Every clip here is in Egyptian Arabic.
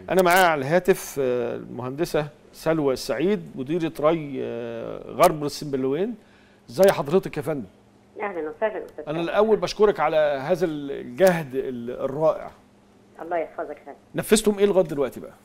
انا معايا على الهاتف آه، المهندسه سلوى السعيد مديره ري آه، غرب السنبلوين ازي حضرتك يا فندم اهلا وسهلا استاذ انا سامي. الاول بشكرك على هذا الجهد ال- الرائع الله يحفظك فندم نفذتم ايه لغايه دلوقتي بقى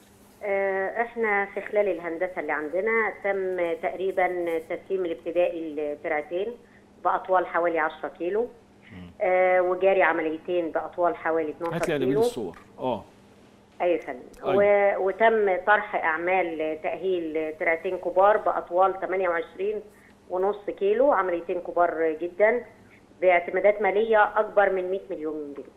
آه، احنا في خلال الهندسه اللي عندنا تم تقريبا تسليم الابتدائي الترعتين باطوال حوالي 10 كيلو آه، وجاري عمليتين باطوال حوالي 12 هات لي انابيب كيلو الصور اه ايوه يا فندم أيوة. و- وتم طرح اعمال تاهيل ترعتين كبار باطوال 28 ونص كيلو عمليتين كبار جدا باعتمادات ماليه اكبر من 100 مليون جنيه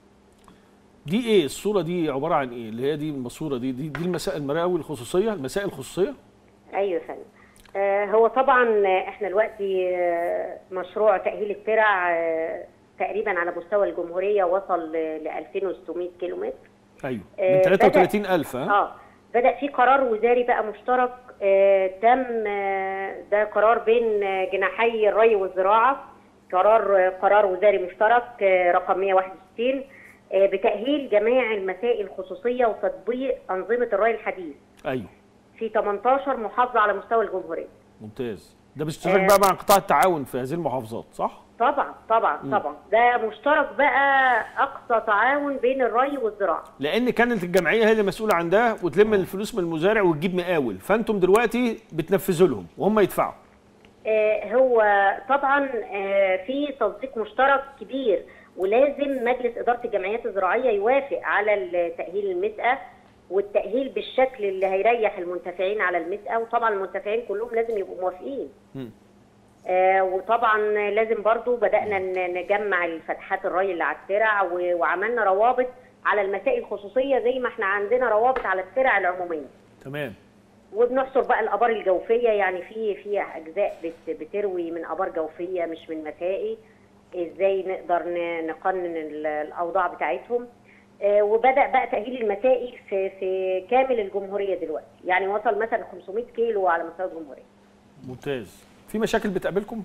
دي ايه الصوره دي عباره عن ايه اللي هي دي الماسوره دي دي, دي المسائل المراوي الخصوصيه المسائل الخصوصيه ايوه يا فندم آه، هو طبعا آه، احنا دلوقتي آه، مشروع تاهيل الترع آه، تقريبا على مستوى الجمهوريه وصل ل 2600 كيلو متر ايوه آه، من بدأ- 33000 ها اه بدا في قرار وزاري بقى مشترك آه تم آه ده قرار بين آه، جناحي الري والزراعه قرار آه، قرار وزاري مشترك آه رقم 161 آه بتاهيل جميع المسائل الخصوصيه وتطبيق انظمه الري الحديث ايوه في 18 محافظه على مستوى الجمهوريه ممتاز ده باشتراك آه. بقى مع قطاع التعاون في هذه المحافظات صح طبعا طبعا طبعا ده مشترك بقى اقصى تعاون بين الري والزراعه لان كانت الجمعيه هي اللي مسؤوله عن ده وتلم الفلوس من المزارع وتجيب مقاول فانتم دلوقتي بتنفذوا لهم وهم يدفعوا آه، هو طبعا آه، في تصديق مشترك كبير ولازم مجلس اداره الجمعيات الزراعيه يوافق على تاهيل المسأة والتاهيل بالشكل اللي هيريح المنتفعين على المسأة وطبعا المنتفعين كلهم لازم يبقوا موافقين مم. آه، وطبعا لازم برضو بدانا ن- نجمع الفتحات الري اللي على الترع و- وعملنا روابط على المسائل الخصوصيه زي ما احنا عندنا روابط على الترع العموميه تمام وبنحصر بقى الابار الجوفيه يعني في في اجزاء بت- بتروي من ابار جوفيه مش من مسائي ازاي نقدر ن- نقنن ال- الاوضاع بتاعتهم آه، وبدا بقى تاهيل المسائي في في كامل الجمهوريه دلوقتي يعني وصل مثلا 500 كيلو على مستوى الجمهوريه ممتاز في مشاكل بتقابلكم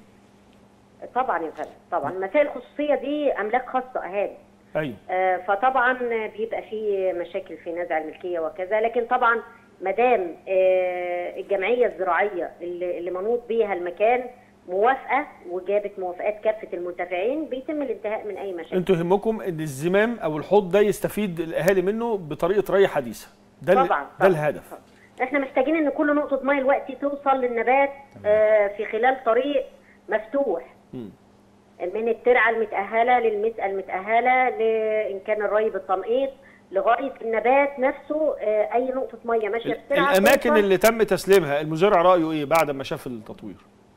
طبعا يا فندم طبعا المسائل الخصوصيه دي املاك خاصه اهالي ايوه آه، فطبعا بيبقى في مشاكل في نزع الملكيه وكذا لكن طبعا ما دام آه، الجمعيه الزراعيه اللي اللي منوط بيها المكان موافقه وجابت موافقات كافه المنتفعين بيتم الانتهاء من اي مشاكل انتوا يهمكم ان الزمام او الحوض ده يستفيد الاهالي منه بطريقه ري حديثه ده ال- طبعا ده طبعاً. الهدف احنا محتاجين ان كل نقطه ميه دلوقتي توصل للنبات آه، في خلال طريق مفتوح مم. من الترعه المتاهله للمسأة المتاهله ل- ان كان الري بالتنقيط لغايه النبات نفسه آه، اي نقطه ميه ماشيه في الترعه الاماكن توصل. اللي تم تسليمها المزارع رايه ايه بعد ما شاف التطوير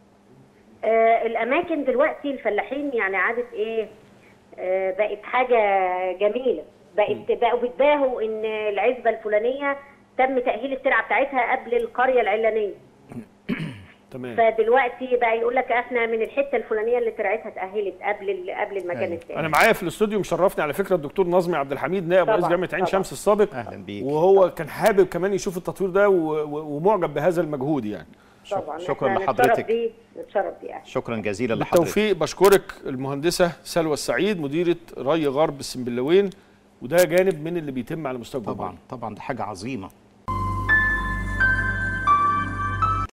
آه، الاماكن دلوقتي الفلاحين يعني عادت ايه آه، بقت حاجه جميله بقت بقوا بيتباهوا ان العزبه الفلانيه تم تاهيل الترعه بتاعتها قبل القريه العلانيه تمام فدلوقتي بقى يقول لك احنا من الحته الفلانيه اللي ترعتها اتاهلت قبل ال- قبل المكان أيوة. الثاني انا معايا في الاستوديو مشرفني على فكره الدكتور نظمي عبد الحميد نائب رئيس طبعاً، جامعه عين طبعاً. شمس السابق اهلا بيك وهو كان حابب كمان يشوف التطوير ده و- و- ومعجب بهذا المجهود يعني طبعا شكراً إحنا لحضرتك. نتشرف بيه نتشرف بيه شكرا جزيلا لحضرتك بالتوفيق بشكرك المهندسه سلوى السعيد مديره ري غرب السنبلاوين وده جانب من اللي بيتم على مستوى الجمهورية. طبعا طبعا ده حاجه عظيمه